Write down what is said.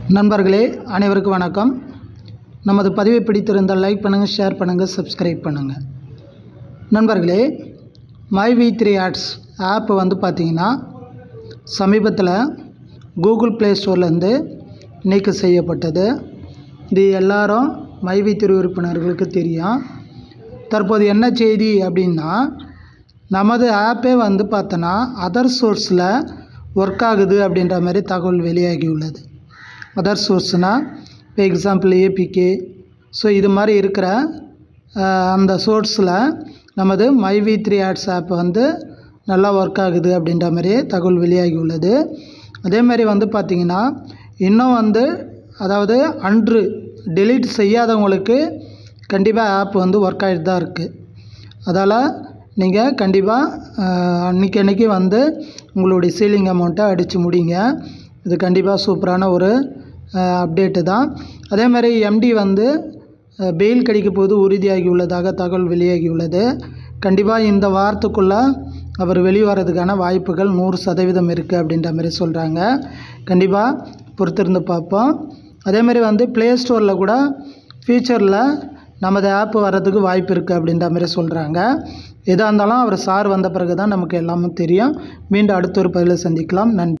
நண்பர்களே அனைவருக்கும் வணக்கம் நமது பதிவை பிடித்திருந்தால் லைக் பண்ணுங்கள் ஷேர் பண்ணுங்கள் சப்ஸ்கிரைப் பண்ணுங்கள் நண்பர்களே my V three ads app வந்து பார்த்திங்கன்னா சமீபத்தில் கூகுள் ப்ளே ஸ்டோர்லேருந்து நீக்கம் செய்யப்பட்டது இது எல்லாரும் மை வி த்ரீ உறுப்பினர்களுக்கு தெரியும் தற்போது என்ன செய்தி அப்படின்னா நமது ஆப்பே வந்து பார்த்தோன்னா அதர் சோர்ஸில் ஒர்க் ஆகுது அப்படின்ற மாதிரி தகவல் வெளியாகி உள்ளது அதர் சோர்ஸ்னால் இப்போ எக்ஸாம்பிள் ஏபிகே ஸோ இது மாதிரி இருக்கிற அஹ், அந்த சோர்ஸில் நமது my V three ads app வந்து நல்லா ஒர்க் ஆகுது அப்படின்ற மாதிரி தகவல் வெளியாகி உள்ளது அதே மாதிரி வந்து பார்த்திங்கன்னா இன்னும் வந்து அதாவது அன்று டெலீட் செய்யாதவங்களுக்கு கண்டிப்பாக ஆப் வந்து ஒர்க் ஆகிட்டு தான் இருக்குது அதால் நீங்கள் கண்டிப்பாக அன்றைக்கி அன்றைக்கி வந்து உங்களுடைய சீலிங் அமௌண்ட்டை அடித்து முடிங்க இது கண்டிப்பாக சூப்பரான ஒரு அப்டேட்டு தான் அதே மாதிரி எம்டி வந்து பெயில் கிடைக்க போது உறுதியாகி உள்ளதாக தகவல் வெளியாகி உள்ளது கண்டிப்பாக இந்த வாரத்துக்குள்ளே அவர் வெளியே வர்றதுக்கான வாய்ப்புகள் நூறு சதவீதம் இருக்குது அப்படின்ற மாதிரி சொல்கிறாங்க கண்டிப்பாக பொறுத்திருந்து பார்ப்போம் அதே மாதிரி வந்து ப்ளே ஸ்டோரில் கூட ஃபியூச்சரில் நமது ஆப் வர்றதுக்கு வாய்ப்பு இருக்குது அப்படின்ற மாதிரி சொல்கிறாங்க எதாக இருந்தாலும் அவர் சார் வந்த பிறகு தான் நமக்கு எல்லாமே தெரியும் மீண்டும் அடுத்த ஒரு பதிவில் சந்திக்கலாம் நன்றி